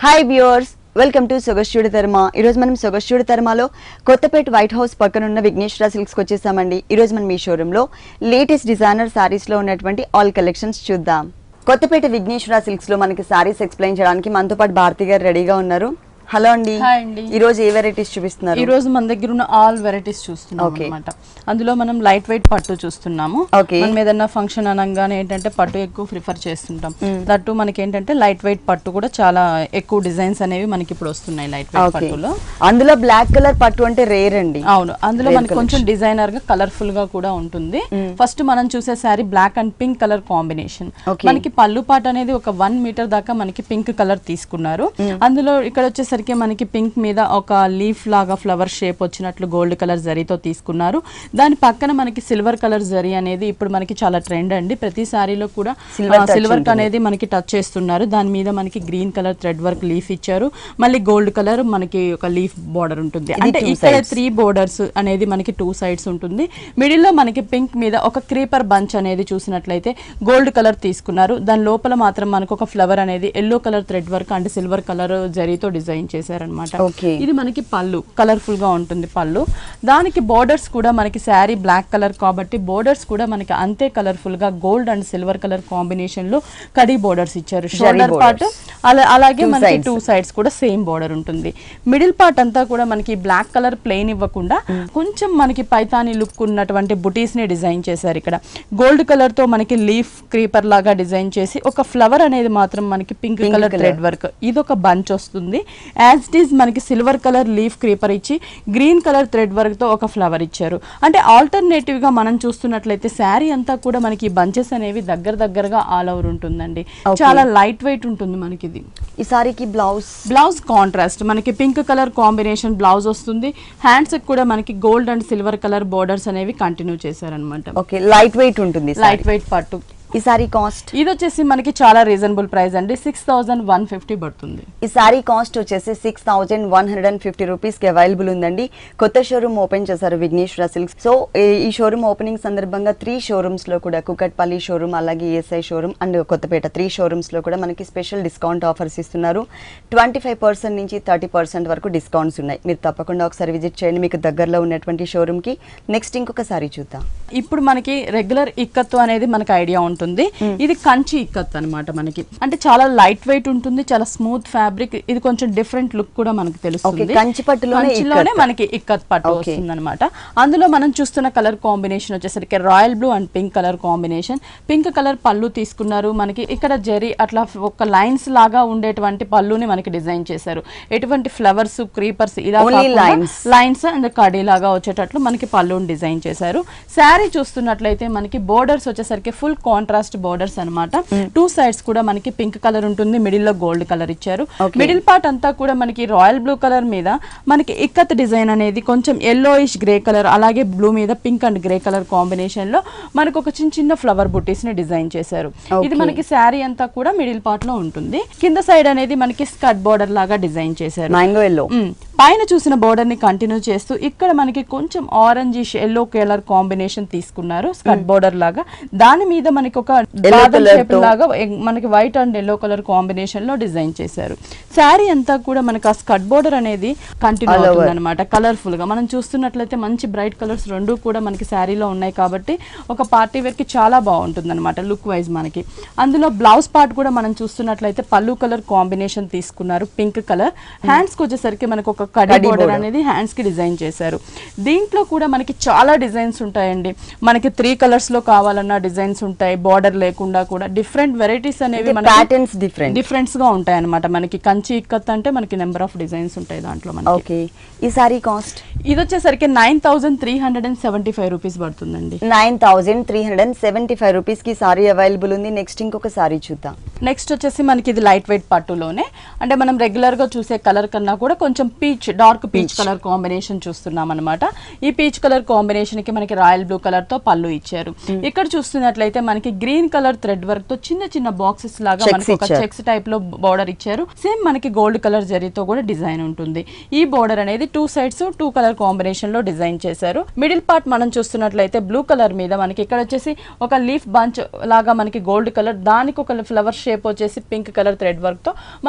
Hi viewers welcome to సొగస్ట్యూడి ధర్మ ఈరోజు మనం సొగస్ట్యూడి ధర్మలో కొత్తపేట వైట్ హౌస్ పక్కన ఉన్న విఘ్నేశ్వర సిల్క్స్కి వచ్చేసామండి ఈరోజు మనం ఈ షోరూంలో లేటెస్ట్ డిజైనర్ సారీస్లో ఉన్నటువంటి ఆల్ కలెక్షన్స్ చూద్దాం కొత్తపేట విఘ్నేశ్వర సిల్క్స్లో మనకి సారీస్ ఎక్స్ప్లెయిన్ చేయడానికి మనతో పాటు భారతి గారు రెడీగా ఉన్నారు హలో అండి హాయ్ అండి. ఈ రోజు ఏ వెరైటీస్ చూపిస్తున్నారు ఈ రోజు మన దగ్గర ఉన్న ఆల్ వెరైటీస్ చూస్తున్నాం Okay. అనమాట అందులో మనం లైట్ వెయిట్ పట్టు చూస్తున్నాము Okay. మనం ఏదన్నా ఫంక్షన్ అనగానే ఏంటంటే పట్టు ఎక్కువ ప్రిఫర్ చేస్తుంటాం దట్టు మనకి ఏంటంటే లైట్ వెయిట్ పట్టు కూడా చాలా ఎక్కువ డిజైన్స్ అనేవి మనకి ఇప్పుడు వస్తున్నాయి లైట్ వెయిట్ ఓకే పట్టులో అందులో బ్లాక్ కలర్ పట్టు అంటే రేర్ అండి అవును అందులో Rare మనకి కొంచెం డిజైనర్ గా కలర్ఫుల్ గా కూడా ఉంటుంది ఫస్ట్ మనం చూసే sari black and pink colour combination Okay. మనకి పళ్ళు పాట అనేది ఒక వన్ మీటర్ దాకా మనకి పింక్ కలర్ తీసుకున్నారు అందులో ఇక్కడ వచ్చేసరికి మనకి పింక్ మీద ఒక లీఫ్ లాగా ఫ్లవర్ షేప్ వచ్చినట్లు గోల్డ్ కలర్ జరీతో తీసుకున్నారు దాని పక్కన మనకి సిల్వర్ కలర్ జరీ అనేది ఇప్పుడు మనకి చాలా ట్రెండ్ అండి ప్రతి సారీలో కూడా Silver touch సిల్వర్ ఉంటుంది. అనేది మనకి టచ్ చేస్తున్నారు దాని మీద మనకి green colour thread work leaf ఇచ్చారు మళ్ళీ గోల్డ్ కలర్ మనకి ఒక లీఫ్ బార్డర్ ఉంటుంది ఇది అంటే two ఇక్కడ sides. త్రీ బోర్డర్స్ అనేది మనకి టూ సైడ్స్ ఉంటుంది మిడిల్ లో మనకి పింక్ మీద ఒక క్రీపర్ బంచ్ అనేది చూసినట్లయితే గోల్డ్ కలర్ తీసుకున్నారు దాని లోపల మాత్రం మనకు ఒక ఫ్లవర్ అనేది yellow colour thread work and silver colour జరీతో డిజైన్ చేశారనమాట Okay. ఇది మనకి పళ్ళు కలర్ఫుల్ గా ఉంటుంది పళ్ళు దానికి బోర్డర్స్ కూడా మనకి శారీ బ్లాక్ కలర్ కాబట్టి బోర్డర్స్ కూడా మనకి అంతే కలర్ఫుల్ గా gold and silver colour combination లో కడీ బోర్డర్స్ ఇచ్చారు షోల్డర్ పార్ట్ borders. అలా అలాగే Two మనకి sides. టూ సైడ్స్ కూడా సేమ్ బోర్డర్ ఉంటుంది మిడిల్ పార్ట్ అంతా కూడా మనకి బ్లాక్ కలర్ ప్లెయిన్ ఇవ్వకుండా కొంచెం మనకి పైతాని లుక్ ఉన్నటువంటి బుటీస్ ని డిజైన్ చేశారు ఇక్కడ గోల్డ్ కలర్ తో మనకి లీఫ్ క్రీపర్ లాగా డిజైన్ చేసి ఒక ఫ్లవర్ అనేది మాత్రం మనకి pink Pink colour colour. Thread work ఇది ఒక బంచ్ వస్తుంది యాజ్ ఇట్ ఈస్ మనకి సిల్వర్ కలర్ లీఫ్ క్రీపర్ ఇచ్చి గ్రీన్ కలర్ థ్రెడ్ వర్క్ తో ఒక ఫ్లవర్ ఇచ్చారు అంటే ఆల్టర్నేటివ్ గా మనం చూస్తున్నట్లయితే శారీ అంతా కూడా మనకి బంచెస్ అనేవి దగ్గర దగ్గరగా ఆల్ ఓవర్ ఉంటుందండి Okay. చాలా లైట్ వెయిట్ ఉంటుంది మనకి ఇది ఈ సారీకి బ్లౌజ్ బ్లౌజ్ కాంట్రాస్ట్ మనకి పింక్ కలర్ కాంబినేషన్ బ్లౌజ్ వస్తుంది హ్యాండ్స్ కూడా మనకి gold and silver colour borders అనేవి కంటిన్యూ చేశారనమాట ఓకే లైట్ వెయిట్ ఉంటుంది లైట్ వెయిట్ పట్టు ఈ సారీ కాస్ట్ ఇది వచ్చేసి మనకి చాలా రీజనబుల్ ప్రైస్ అండి సిక్స్ థౌసండ్ వన్ ఫిఫ్టీ పడుతుంది ఈ సారీ కాస్ట్ వచ్చేసి six thousand one hundred and fifty రూపీస్కి అవైలబుల్ ఉందండి కొత్త షోరూమ్ ఓపెన్ చేశారు విఘ్నేశ్వర సిల్క్స్ సో ఈ- ఈ షోరూమ్ ఓపెనింగ్ సందర్భంగా త్రీ షోరూమ్స్లో కూడా కుకట్పల్లి షోరూమ్ అలాగే ASI showroom and Kothapet three షోరూమ్స్లో కూడా మనకి స్పెషల్ డిస్కౌంట్ ఆఫర్స్ ఇస్తున్నారు ట్వంటీ ఫైవ్ పర్సెంట్ నుంచి థర్టీ పర్సెంట్ వరకు డిస్కౌంట్స్ ఉన్నాయి మీరు తప్పకుండా ఒకసారి విజిట్ చేయండి మీకు దగ్గరలో ఉన్నటువంటి షోరూమ్కి నెక్స్ట్ ఇంకొక సారీ చూద్దాం ఇప్పుడు మనకి రెగ్యులర్ ఇక్కత్తు అనేది మనకి ఐడియా ఉంటుంది ఇది కంచి ఇక్కత్ అన్నమాట మనకి అంటే చాలా లైట్ వెయిట్ ఉంటుంది చాలా స్మూత్ ఫ్యాబ్రిక్ ఇది కొంచెం డిఫరెంట్ లుక్ కూడా మనకి తెలుస్తుంది Okay, కంచి పట్టులోనే కంచిలోనే ఇక్కత్. మనకి ఇక్కత్ పట్టు Okay. వస్తుంది అనమాట అందులో మనం చూస్తున్న కలర్ కాంబినేషన్ వచ్చేసరికి royal blue and pink colour combination pink colour పళ్ళు తీసుకున్నారు మనకి ఇక్కడ జెరీ అట్లా ఒక లైన్స్ లాగా ఉండేటువంటి పళ్ళుని మనకి డిజైన్ చేశారు ఎటువంటి ఫ్లవర్స్ క్రీపర్స్ ఇలా Only lines. లైన్స్ అండ్ కడీ లాగా వచ్చేటట్లు మనకి పళ్ళుని డిజైన్ చేశారు శారీ చూస్తున్నట్లయితే మనకి బోర్డర్స్ వచ్చేసరికి ఫుల్ కాంట్రాస్ట్ బోర్డర్స్ అన్నమాట టూ సైడ్స్ కూడా మనకి పింక్ కలర్ ఉంటుంది మిడిల్ లో గోల్డ్ కలర్ ఇచ్చారు Okay. మిడిల్ పార్ట్ అంతా కూడా మనకి రాయల్ బ్లూ కలర్ మీద మనకి ఇక్కత్ డిజైన్ అనేది కొంచెం ఎల్లోయిష్ గ్రే కలర్ అలాగే బ్లూ మీద pink and grey colour combination లో మనకు ఒక చిన్న చిన్న ఫ్లవర్ బుటీస్ ని డిజైన్ చేశారు ఇది Okay. మనకి శారీ అంతా కూడా మిడిల్ పార్ట్ లో ఉంటుంది కింద సైడ్ అనేది మనకి స్కర్ట్ బోర్డర్ లాగా డిజైన్ చేశారు మ్యాంగో ఎల్లో మ్మ్. పైన చూసిన బోర్డర్ ని కంటిన్యూ చేస్తూ ఇక్కడ మనకి కొంచెం ఆరెంజ్ ఎల్లో కలర్ కాంబినేషన్ తీసుకున్నారు స్కర్ట్ బోర్డర్ లాగా దాని మీద మనకి ఒక Yellow బాదం colour షేప్ తో. లాగా ఎ- మనకి white and yellow colour combination లో డిజైన్ చేశారు శారీ అంతా కూడా మనకి ఆ స్కర్ట్ బోర్డర్ అనేది కంటిన్యూ All over. అవుతుంది అనమాట కలర్ఫుల్ గా మనం చూస్తున్నట్లయితే మంచి బ్రైట్ కలర్స్ రెండు కూడా మనకి శారీలో ఉన్నాయి కాబట్టి ఒక పార్టీ వేర్ కి చాలా బాగుంటుంది అనమాట లుక్ వైజ్ మనకి అందులో బ్లౌజ్ పార్ట్ కూడా మనం చూస్తున్నట్లయితే పళ్ళు కలర్ కాంబినేషన్ తీసుకున్నారు పింక్ కలర్ హ్యాండ్స్ కి వచ్చేసరికి మనకు ఒక కడీ కడీ బోర్డర్ border. అనేది హ్యాండ్స్ కి డిజైన్ చేశారు దీంట్లో కూడా మనకి చాలా డిజైన్స్ ఉంటాయండి మనకి త్రీ కలర్స్ లో కావాలన్నా డిజైన్స్ ఉంటాయి బార్డర్ లేకుండా కూడా డిఫరెంట్ వెరైటీస్ అనేవి మనకి ప్యాటర్న్స్ డిఫరెంట్ డిఫరెంట్స్ గా ఉంటాయి అనమాట మనకి కంచి ఇక్కత్ అంటే మనకి నెంబర్ ఆఫ్ డిజైన్స్ ఉంటాయి దాంట్లో మనకి ఓకే ఈ సారీ కాస్ట్ ఇది వచ్చేసరికి nine thousand three hundred and seventy five rupees పడుతుందండి nine thousand three hundred and seventy five రూపీస్కి సారీ అవైలబుల్ ఉంది నెక్స్ట్ ఇంకొక సారీ చూద్దాం నెక్స్ట్ వచ్చేసి మనకి ఇది లైట్ వెయిట్ పట్టులోనే అంటే మనం రెగ్యులర్ గా చూసే కలర్ కన్నా కూడా కొంచెం peach dark peach colour combination చూస్తున్నాం అనమాట ఈ పీచ్ కలర్ కాంబినేషన్ కి మనకి రాయల్ బ్లూ కలర్ తో పళ్ళు ఇచ్చారు ఇక్కడ చూస్తున్నట్లయితే మనకి గ్రీన్ కలర్ థ్రెడ్ వర్క్ తో చిన్న చిన్న బాక్సెస్ లాగా Checks మనకి ఒక ఇచ్చారు. చెక్స్ టైప్ లో బోర్డర్ ఇచ్చారు సేమ్ మనకి గోల్డ్ కలర్ జరీతో కూడా డిజైన్ ఉంటుంది ఈ బోర్డర్ అనేది two sides two colour combination లో డిజైన్ చేశారు మిడిల్ పార్ట్ మనం చూస్తున్నట్లయితే బ్లూ కలర్ మీద మనకి ఇక్కడ వచ్చేసి ఒక లీఫ్ బంచ్ లాగా మనకి గోల్డ్ కలర్ దానికి ఒక ఫ్లవర్ షేప్ వచ్చేసి పింక్ కలర్ థ్రెడ్ వర్క్ తో మనకు ఒక ఫైవ్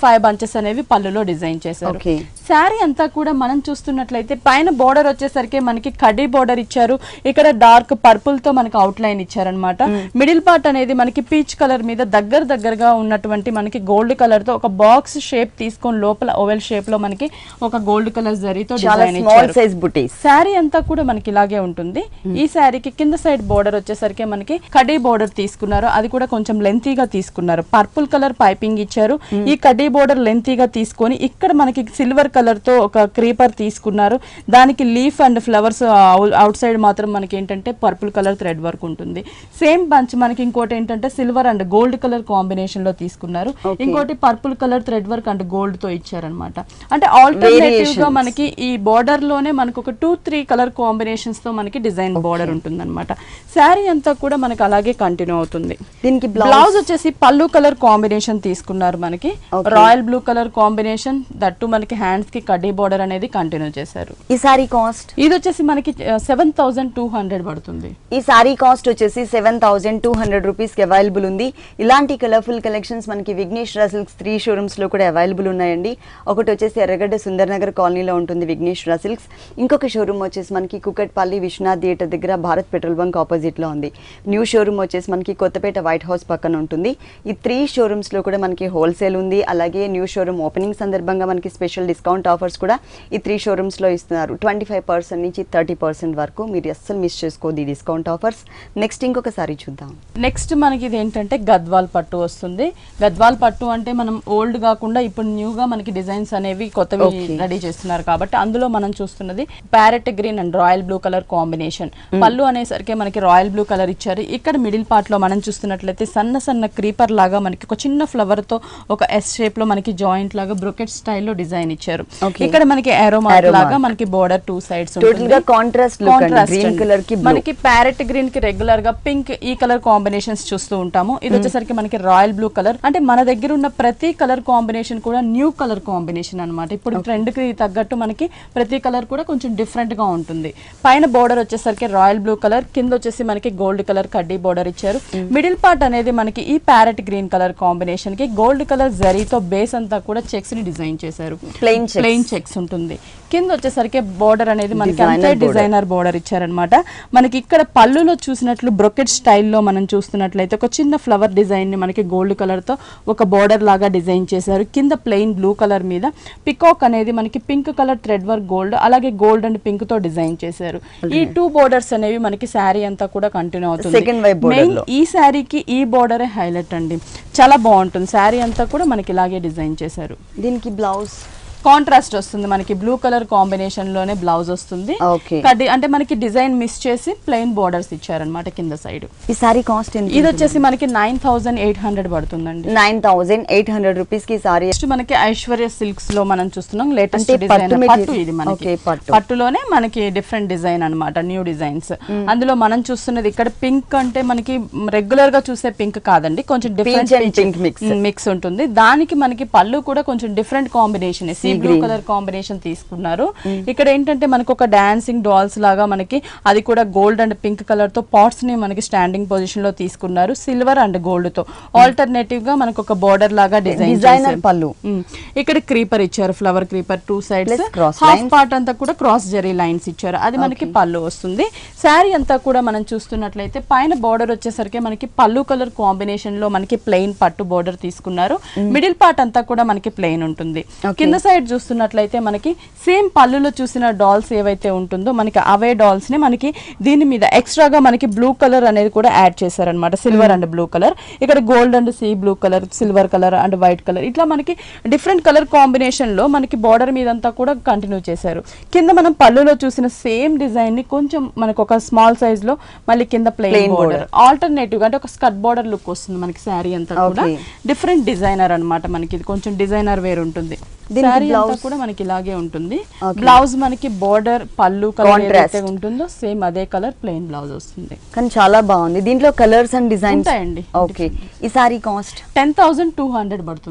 ఫైవ్ బంచెస్ అనేవి పళ్ళులో డిజైన్ చేశారు Okay. శారీ అంతా కూడా మనం చూస్తున్నట్లయితే పైన బోర్డర్ వచ్చేసరికి మనకి కడ్డీ బోర్డర్ ఇచ్చారు ఇక్కడ డార్క్ పర్పుల్ తో మనకి అవుట్ లైన్ ఇచ్చారనమాట మిడిల్ పార్ట్ అనేది మనకి పీచ్ కలర్ మీద దగ్గర దగ్గరగా ఉన్నటువంటి మనకి గోల్డ్ కలర్ తో ఒక బాక్స్ షేప్ తీసుకొని లోపల ఓవెల్ షేప్ లో మనకి ఒక గోల్డ్ కలర్ జరీతో చాలా డిజైన్ స్మాల్ ఇచ్చారు సైజ్ బుటీస్ శారీ అంతా కూడా మనకి ఇలాగే ఉంటుంది ఈ శారీకి కింద సైడ్ బోర్డర్ వచ్చేసరికి మనకి కడీ బోర్డర్ తీసుకున్నారు అది కూడా కొంచెం లెంతీగా తీసుకున్నారు పర్పుల్ కలర్ పైపింగ్ ఇచ్చారు ఈ కడీ బోర్డర్ లెంతీగా తీసుకొని ఇక్కడ మనకి సిల్వర్ కలర్ తో ఒక క్రీపర్ తీసుకున్నారు దానికి leaf and flowers outside మాత్రం మనకి ఏంటంటే పర్పుల్ కలర్ థ్రెడ్ వర్క్ ఉంటుంది సేమ్ బంచ్ మనకి ఇంకోటి ఏంటంటే silver and gold colour combination లో తీసుకున్నారు ఇంకోటి purple colour thread work and gold తో ఇచ్చారనమాట అంటే ఆల్టర్నేటివ్ గా మనకి ఈ బార్డర్ లోనే మనకు ఒక టూ త్రీ కలర్ కాంబినేషన్స్ తో మనకి డిజైన్ బార్డర్ ఉంటుంది అనమాట శారీ అంతా కూడా మనకి అలాగే కంటిన్యూ అవుతుంది దీనికి బ్లౌజ్ బ్లౌజ్ వచ్చేసి పళ్ళు కలర్ కాంబినేషన్ తీసుకున్నారు మనకి royal blue colour combination that మనకి హ్యాండ్స్ కి కడ్డీ బార్డర్ అనేది కంటిన్యూ చేశారు ఈ సారీ కాస్ట్ ఇది వచ్చేసి మనకి సెవెన్ థౌసండ్ టూ హండ్రెడ్ పడుతుంది ఈ సారీ కాస్ట్ వచ్చేసి సెవెన్ థౌసండ్ టూ హండ్రెడ్ రూపీస్కి అవైలబుల్ ఉంది ఇలాంటి కలర్ఫుల్ కలెక్షన్స్ మనకి విఘ్నేష్ సిల్క్స్ త్రీ షోరూమ్స్లో కూడా అవైలబుల్ ఉన్నాయండి ఒకటి వచ్చేసి ఎర్రగడ్డ సుందర్ నగర్ కాలనీలో ఉంటుంది విఘ్నేష్ సిల్క్స్ ఇంకొక షోరూమ్ వచ్చేసి మనకి కుకట్పల్లి విశ్వనాథ్ థియేటర్ దగ్గర భారత్ పెట్రోల్ బంక్ ఆపోజిట్లో ఉంది న్యూ షోరూమ్ వచ్చేసి మనకి కొత్తపేట వైట్ హౌస్ పక్కన ఉంటుంది ఈ త్రీ షోరూమ్స్లో కూడా మనకి హోల్సేల్ ఉంది అలాగే న్యూ షోరూమ్ ఓపెనింగ్ సందర్భంగా మనకి స్పెషల్ డిస్కౌంట్ ఆఫర్స్ కూడా ఈ త్రీ షోరూమ్స్లో ఇస్తున్నారు ట్వంటీ ఫైవ్ పర్సెంట్ నుంచి థర్టీ పర్సెంట్ వరకు మీరు అస్సలు మిస్ చేసుకోదు ఈ డిస్కౌంట్ ఆఫర్స్ నెక్స్ట్ ఇంకొకసారి చూద్దాం నెక్స్ట్ మనకి ఇది ఏంటంటే గద్వాల్ పట్టు వస్తుంది గద్వాల్ పట్టు అంటే మనం ఓల్డ్ కాకుండా ఇప్పుడు న్యూగా మనకి డిజైన్స్ అనేవి కొత్తవి Okay. రెడీ చేస్తున్నారు కాబట్టి అందులో మనం చూస్తున్నది parrot green and royal blue colour combination పళ్ళు అనేసరికి మనకి రాయల్ బ్లూ కలర్ ఇచ్చారు ఇక్కడ మిడిల్ పార్ట్ లో మనం చూస్తున్నట్లయితే సన్న సన్న క్రీపర్ లాగా మనకి ఒక చిన్న ఫ్లవర్ తో ఒక ఎస్ షేప్ లో మనకి జాయింట్ లాగా బ్రొకెట్ స్టైల్లో డిజైన్ ఇచ్చారు Okay. ఇక్కడ మనకి ఏరో మార్క్ Arrow లాగా mark. మనకి బోర్డర్ టూ సైడ్స్ టోటల్ గా కాంట్రాస్ట్ లుక్ అండి Contrast గ్రీన్ అండి. కలర్ కి blue. మనకి ప్యారెట్ గ్రీన్ కి రెగ్యులర్ గా పింక్ ఈ కలర్ కాంబినేషన్స్ చూస్తూ ఉంటాము ఇది వచ్చేసరికి మనకి రాయల్ బ్లూ కలర్ అంటే మన దగ్గర ఉన్న ప్రతి కలర్ కాంబినేషన్ కూడా న్యూ కలర్ కాంబినేషన్ అన్నమాట ఇప్పుడు ట్రెండ్ కి తగ్గట్టు మనకి ప్రతి కలర్ కూడా కొంచెం డిఫరెంట్ గా ఉంటుంది పైన బోర్డర్ వచ్చేసరికి రాయల్ బ్లూ కలర్ కింద వచ్చేసి మనకి గోల్డ్ కలర్ కడ్డీ బోర్డర్ ఇచ్చారు మిడిల్ పార్ట్ అనేది మనకి ఈ ప్యారెట్ గ్రీన్ కలర్ కాంబినేషన్ కి గోల్డ్ కలర్ జరీతో బేస్ అంతా కూడా చెక్స్ ని డిజైన్ చేశారు Plain checks. ప్లెయిన్ చెక్స్ ఉంటుంది కింద వచ్చేసరికి బోర్డర్ అనేది మనకి Designer అంతే border. డిజైనర్ బోర్డర్ ఇచ్చారనమాట మనకి ఇక్కడ పళ్ళులో చూసినట్లు బ్రొకెట్ స్టైల్లో మనం చూస్తున్నట్లయితే ఒక చిన్న ఫ్లవర్ డిజైన్ ని మనకి గోల్డ్ కలర్ తో ఒక బోర్డర్ లాగా డిజైన్ చేశారు కింద ప్లెయిన్ బ్లూ కలర్ మీద పికాక్ అనేది మనకి pink colour thread work gold అలాగే గోల్డ్ అండ్ పింక్ తో డిజైన్ చేశారు ఈ టూ బోర్డర్స్ అనేవి మనకి శారీ అంతా కూడా కంటిన్యూ అవుతుంది Second వైపు border Main లో. ఈ శారీకి ఈ బోర్డరే హైలైట్ అండి చాలా బాగుంటుంది శారీ అంతా కూడా మనకి ఇలాగే డిజైన్ చేశారు దీనికి బ్లౌజ్ కాంట్రాస్ట్ వస్తుంది మనకి బ్లూ కలర్ కాంబినేషన్ లోనే బ్లౌజ్ వస్తుంది ఓకే కడ్డీ అంటే మనకి డిజైన్ మిస్ చేసి ప్లెయిన్ బోర్డర్స్ ఇచ్చారనమాట కింద సైడ్ ఈ సారీ కాస్ట్ ఎంత ఇది వచ్చేసి మనకి నైన్ థౌసండ్ ఎయిట్ హండ్రెడ్ పడుతుందండి nine thousand eight hundred rupees కి సారీ నెక్స్ట్ మనకి ఐశ్వర్య సిల్క్స్ లో మనం చూస్తున్నాం లేటెస్ట్ అంటే డిజైన్ పట్టు పట్టు material. ఇది మనకి Okay, పట్టు. పట్టులోనే మనకి డిఫరెంట్ డిజైన్ అన్నమాట న్యూ డిజైన్స్ అందులో మనం చూస్తున్నది ఇక్కడ పింక్ అంటే మనకి రెగ్యులర్ గా చూసే పింక్ కాదండి కొంచెం different and pink mix. Mix ఉంటుంది దానికి మనకి పళ్ళు కూడా కొంచెం different combination sea blue green. Colour combination తీసుకున్నారు ఇక్కడ ఏంటంటే మనకు ఒక డాన్సింగ్ డాల్స్ లాగా మనకి అది కూడా గోల్డ్ అండ్ పింక్ కలర్ తో పాట్స్ ని మనకి స్టాండింగ్ పొజిషన్ లో తీసుకున్నారు సిల్వర్ అండ్ గోల్డ్ తో ఆల్టర్నేటివ్ గా మనకు ఒక బోర్డర్ లాగా డిజైన్ Designer పళ్ళు. ఇక్కడ క్రీపర్ ఇచ్చారు flower creeper two sides Plus cross half lines. Part అంతా కూడా క్రాస్ జరీ లైన్స్ ఇచ్చారు అది మనకి పళ్ళు వస్తుంది శారీ అంతా కూడా మనం చూస్తున్నట్లయితే పైన బోర్డర్ వచ్చేసరికి మనకి పళ్ళు కలర్ కాంబినేషన్ లో మనకి ప్లెయిన్ పట్టు బోర్డర్ తీసుకున్నారు మిడిల్ పార్ట్ అంతా కూడా మనకి ప్లెయిన్ ఉంటుంది కింద సైడ్ చూస్తున్నట్లయితే మనకి సేమ్ పళ్ళులో చూసిన డాల్స్ ఏవైతే ఉంటుందో మనకి అవే డాల్స్ ని మనకి దీని మీద ఎక్స్ట్రాగా మనకి బ్లూ కలర్ అనేది కూడా యాడ్ చేశారనమాట సిల్వర్ అండ్ బ్లూ కలర్ ఇక్కడ gold and sea blue colour silver colour and white colour ఇట్లా మనకి డిఫరెంట్ కలర్ కాంబినేషన్ లో మనకి బార్డర్ మీద అంతా కూడా కంటిన్యూ చేశారు కింద మనం పళ్ళులో చూసిన సేమ్ డిజైన్ ని కొంచెం మనకు ఒక స్మాల్ సైజ్ లో మళ్ళీ కింద ప్లెయిన్ Plain బోర్డర్ ఆల్టర్నేటివ్ అంటే ఒక స్కర్ట్ బోర్డర్ లుక్ వస్తుంది మనకి శారీ అంతా కూడా Okay. డిఫరెంట్ డిజైనర్ అన్నమాట మనకి ఇది కొంచెం డిజైనర్ వేర్ ఉంటుంది దీనికి శారీ అంతా blouse? కూడా మనకి ఇలాగే ఉంటుంది Okay. బ్లౌజ్ మనకి బోర్డర్ పళ్ళు కలర్ Contrast. ఏదైతే ఉంటుందో సేమ్ అదే కలర్ ప్లెయిన్ బ్లౌజ్ వస్తుంది కానీ చాలా బాగుంది దీంట్లో కలర్స్ అండ్ డిజైన్స్ ఉంటాయండి. ఓకే ఈ sari cost ten thousand two hundred పడుతుంది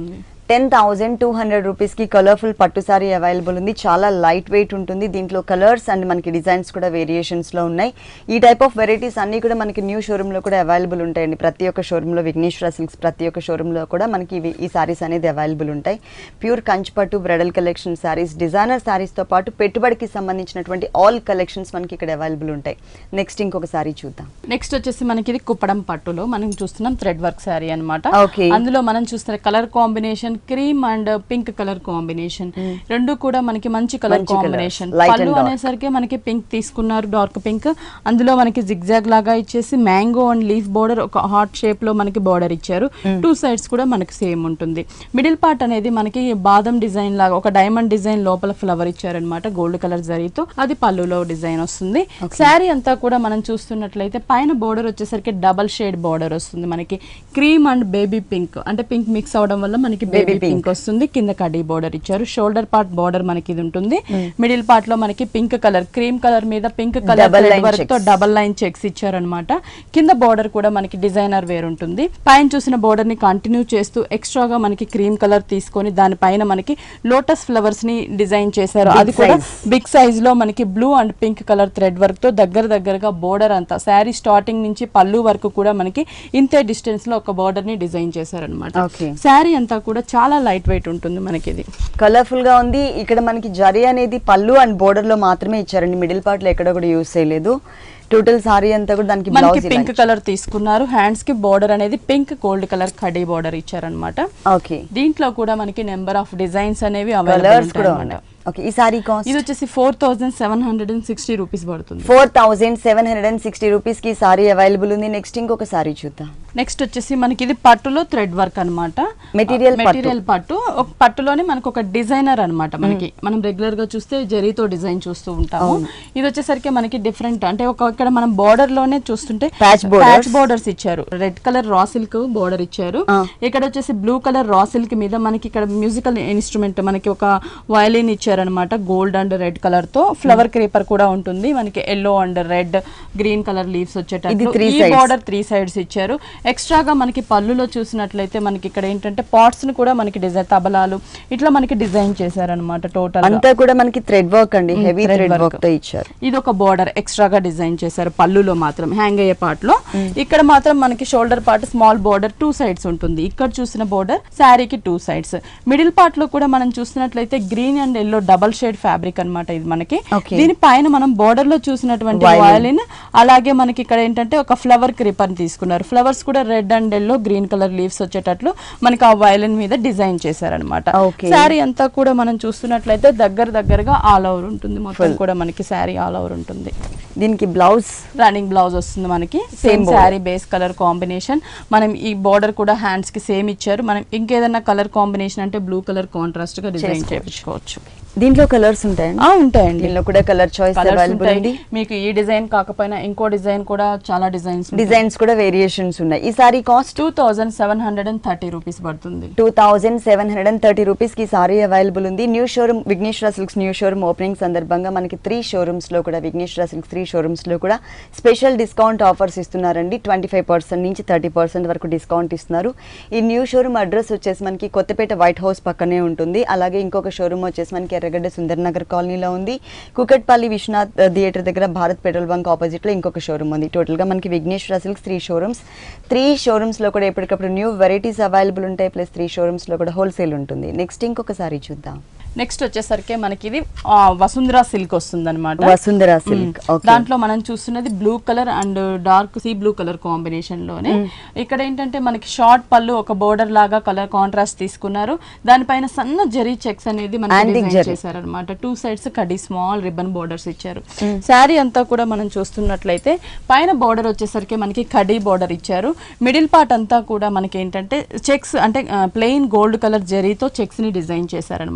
టెన్ థౌజండ్ టూ హండ్రెడ్ రూపీస్కి కలర్ఫుల్ పట్టు సారీ అవైలబుల్ ఉంది చాలా లైట్ వెయిట్ ఉంటుంది దీంట్లో కలర్స్ అండ్ మనకి డిజైన్స్ కూడా వేరియేషన్స్లో ఉన్నాయి ఈ టైప్ ఆఫ్ వెరైటీస్ అన్నీ కూడా మనకి న్యూ షోరూంలో కూడా అవైలబుల్ ఉంటాయండి ప్రతి ఒక్క షోరూంలో విఘ్నేశ్వర సిల్క్స్ ప్రతి ఒక్క షోరూంలో కూడా మనకి ఇవి ఈ సారీస్ అనేది అవైలబుల్ ఉంటాయి ప్యూర్ కంచి పట్టు బ్రైడల్ కలెక్షన్ సారీస్ డిజైనర్ సారీస్తో పాటు పెట్టుబడికి సంబంధించినటువంటి ఆల్ కలెక్షన్స్ మనకి ఇక్కడ అవైలబుల్ ఉంటాయి నెక్స్ట్ ఇంకొక సారీ చూద్దాం నెక్స్ట్ వచ్చేసి మనకి ఇది కుప్పడం పట్టులో మనం చూస్తున్నాం థ్రెడ్ వర్క్ శారీ అన్నమాట Okay. అందులో మనం చూస్తున్న colour combination cream and pink colour combination రెండు కూడా మనకి మంచి కలర్ మంచి colours. కాంబినేషన్ Light and పళ్ళు dark. అనేసరికి మనకి పింక్ తీసుకున్నారు డార్క్ పింక్ అందులో మనకి జిగ్జాగ్ లాగా ఇచ్చేసి మ్యాంగో అండ్ లీఫ్ బోర్డర్ ఒక హార్ట్ షేప్ లో మనకి బోర్డర్ ఇచ్చారు టూ సైడ్స్ కూడా మనకి సేమ్ ఉంటుంది మిడిల్ పార్ట్ అనేది మనకి బాదం డిజైన్ లాగా ఒక డైమండ్ డిజైన్ లోపల ఫ్లవర్ ఇచ్చారనమాట గోల్డ్ కలర్ జరీతో అది పళ్ళులో డిజైన్ వస్తుంది శారీ అంతా కూడా మనం చూస్తున్నట్లయితే పైన బోర్డర్ వచ్చేసరికి డబల్ షేడ్ బోర్డర్ వస్తుంది మనకి క్రీమ్ అండ్ బేబీ పింక్ అంటే పింక్ మిక్స్ అవడం వల్ల మనకి బేబీ పింక్ వస్తుంది కింద కడీ బోర్డర్ ఇచ్చారు షోల్డర్ పార్ట్ బోర్డర్ మనకి ఇది ఉంటుంది మిడిల్ పార్ట్ లో మనకి పింక్ కలర్ క్రీమ్ కలర్ మీద pink colour Double line work తో checks. డబల్ లైన్ చెక్స్ ఇచ్చారనమాట కింద బోర్డర్ కూడా మనకి డిజైనర్ వేర్ ఉంటుంది పైన చూసిన బోర్డర్ ని కంటిన్యూ చేస్తూ ఎక్స్ట్రాగా మనకి క్రీమ్ కలర్ తీసుకొని దానిపైన మనకి లోటస్ ఫ్లవర్స్ ని డిజైన్ చేశారు Big అది కూడా size. బిగ్ సైజ్ లో మనకి blue and pink colour thread work తో దగ్గర దగ్గరగా బోర్డర్ అంతా శారీ స్టార్టింగ్ నుంచి పళ్ళు వరకు కూడా మనకి ఇంతే డిస్టెన్స్ లో ఒక బోర్డర్ ని డిజైన్ చేశారనమాట Okay. శారీ అంతా కూడా చాలా లైట్ వెయిట్ ఉంటుంది మనకి ఇది కలర్ఫుల్ గా ఉంది ఇక్కడ మనకి జరీ అనేది పళ్ళు అండ్ బోర్డర్ లో మాత్రమే ఇచ్చారండి మిడిల్ పార్ట్ లో ఎక్కడ కూడా యూస్ చేయలేదు టోటల్ సారీ అంతా కూడా దానికి మనకి బ్లౌజ్ పింక్ కలర్ తీసుకున్నారు హ్యాండ్స్ కి బోర్డర్ అనేది పింక్ గోల్డ్ కలర్ కడీ బోర్డర్ ఇచ్చారనమాట ఓకే దీంట్లో కూడా మనకి నెంబర్ ఆఫ్ డిజైన్స్ అనేవి కలర్స్ కూడా అవైలబుల్ ఉన్నాయి ఓకే ఈ సారీ కాస్ట్ ఇది వచ్చేసి four thousand seven hundred and sixty rupees పడుతుంది four thousand seven hundred and sixty rupees కి సారీ అవైలబుల్ ఉంది నెక్స్ట్ ఇంకొక సారీ చూద్దాం నెక్స్ట్ వచ్చేసి మనకి ఇది పట్టులో థ్రెడ్ వర్క్ అనమాట Material పట్టు. మెటీరియల్ పట్టు ఒక పట్టులోనే మనకు ఒక డిజైనర్ అన్నమాట మనకి మనం రెగ్యులర్ గా చూస్తే జరీతో డిజైన్ చూస్తూ ఉంటాము ఇది వచ్చేసరికి మనకి డిఫరెంట్ అంటే ఒక ఇక్కడ మనం బోర్డర్ లోనే చూస్తుంటే Patch borders. ప్యాచ్ బోర్డర్స్ ఇచ్చారు red colour raw silk border ఇచ్చారు ఆ. ఇక్కడ వచ్చేసి బ్లూ కలర్ రా సిల్క్ మీద మనకి ఇక్కడ మ్యూజికల్ ఇన్స్ట్రుమెంట్ మనకి ఒక వయలిన్ ఇచ్చారనమాట గోల్డ్ అండ్ రెడ్ కలర్ తో ఫ్లవర్ క్రీపర్ కూడా ఉంటుంది మనకి yellow and red green colour leaves ఇది వచ్చేటట్లు three ఈ sides. బోర్డర్ త్రీ సైడ్స్ ఇచ్చారు ఎక్స్ట్రాగా మనకి పళ్ళులో చూసినట్లయితే మనకి ఇక్కడ ఏంటంటే పార్ట్స్ ని కూడా మనకి డిజైన్ తబలాలు ఇట్లా మనకి డిజైన్ చేశారనమాట టోటల్ అంతా కూడా మనకి థ్రెడ్ వర్క్ అండి heavy thread thread work. Work తో ఇచ్చారు ఇది ఒక బోర్డర్ ఎక్స్ట్రాగా డిజైన్ చేశారు పళ్ళులో మాత్రం హ్యాంగ్ అయ్యే పార్ట్ లో ఇక్కడ మాత్రం మనకి shoulder part small border two sides ఉంటుంది ఇక్కడ చూసిన బోర్డర్ శారీకి టూ సైడ్స్ మిడిల్ పార్ట్ లో కూడా మనం చూసినట్లయితే green and yellow double shade fabric అన్నమాట ఇది మనకి Okay. దీని పైన మనం బోర్డర్ లో చూసినటువంటి Violin. వయలిన్ అలాగే మనకి ఇక్కడ ఏంటంటే ఒక ఫ్లవర్ క్రీపర్ తీసుకున్నారు ఫ్లవర్స్ కూడా red and yellow green colour leaves వచ్చేటట్లు మనకి ఆ వయలిన్ మీద డిజైన్ చేశారనమాట Okay. శారీ అంతా కూడా మనం చూస్తున్నట్లయితే దగ్గర దగ్గరగా ఆల్ ఓవర్ ఉంటుంది మొత్తం కూడా మనకి శారీ ఆల్ ఓవర్ ఉంటుంది దీనికి బ్లౌజ్ రన్నింగ్ బ్లౌజ్ వస్తుంది మనకి Same same border. Sari base colour combination మనం ఈ బార్డర్ కూడా హ్యాండ్స్ కి సేమ్ ఇచ్చారు మనం ఇంకేదన్నా కలర్ కాంబినేషన్ అంటే బ్లూ కలర్ కాంట్రాస్ట్ గా డిజైన్ చేసుకోవచ్చు. చేయించుకోవచ్చు దీంట్లో కలర్స్ ఉంటాయండి ఆ, ఉంటాయండి దీనిలో కూడా కలర్ చాయిస్ కలర్స్ అవైలబుల్ ఉంటాయి ఉంది మీకు ఈ డిజైన్ కాకపోయినా ఇంకో డిజైన్ కూడా చాలా డిజైన్స్ డిజైన్స్ కూడా వేరియేషన్స్ ఉన్నాయి ఈ sari cost two thousand seven hundred and thirty rupees పడుతుంది two thousand seven hundred and thirty రూపీస్కి సారీ అవైలబుల్ ఉంది new showroom Vighneshwara silks new showroom opening సందర్భంగా మనకి త్రీ షోరూమ్స్లో కూడా విఘ్నేశ్వర సిల్క్స్ త్రీ షోరూమ్స్లో కూడా స్పెషల్ డిస్కౌంట్ ఆఫర్స్ ఇస్తున్నారండి ట్వంటీ ఫైవ్ పర్సెంట్ నుంచి థర్టీ పర్సెంట్ వరకు డిస్కౌంట్ ఇస్తున్నారు ఈ న్యూ షోరూమ్ అడ్రస్ వచ్చేసి మనకి కొత్తపేట వైట్ హౌస్ పక్కనే ఉంటుంది అలాగే ఇంకొక షోరూమ్ వచ్చేసి మనకి ఎర్రగడ్డ సుందర్ నగర్ కాలనీలో ఉంది కుకట్పల్లి విశ్వనాథ్ థియేటర్ దగ్గర భారత్ పెట్రోల్ బంక్ ఆపోజిట్లో ఇంకొక షోరూమ్ ఉంది టోటల్గా మనకి Vighneshwara silks three showrooms three షోరూమ్స్లో కూడా ఎప్పటికప్పుడు న్యూ వెరైటీస్ అవైలబుల్ ఉంటాయి ప్లస్ త్రీ షోరూమ్స్లో కూడా హోల్సేల్ ఉంటుంది నెక్స్ట్ ఇంకొకసారి చూద్దాం నెక్స్ట్ వచ్చేసరికి మనకి ఇది ఆ, వసుంధరా సిల్క్ వస్తుంది అనమాట వసుంధర సిల్క్ ఓకే దాంట్లో మనం చూస్తున్నది blue colour and dark sea blue colour combination లోనే ఇక్కడ ఏంటంటే మనకి షార్ట్ పళ్ళు ఒక బోర్డర్ లాగా కలర్ కాంట్రాస్ట్ తీసుకున్నారు దానిపైన సన్న జరీ చెక్స్ అనేది మనకి Antique డిజైన్ జరీ. చేశారనమాట టూ సైడ్స్ కడి స్మాల్ రిబ్బన్ బోర్డర్స్ ఇచ్చారు శారీ అంతా కూడా మనం చూస్తున్నట్లయితే పైన బోర్డర్ వచ్చేసరికి మనకి కడీ బోర్డర్ ఇచ్చారు మిడిల్ పార్ట్ అంతా కూడా మనకి ఏంటంటే చెక్స్ అంటే ప్లెయిన్ గోల్డ్ కలర్ జరీతో చెక్స్ ని డిజైన్ చేశారనమాట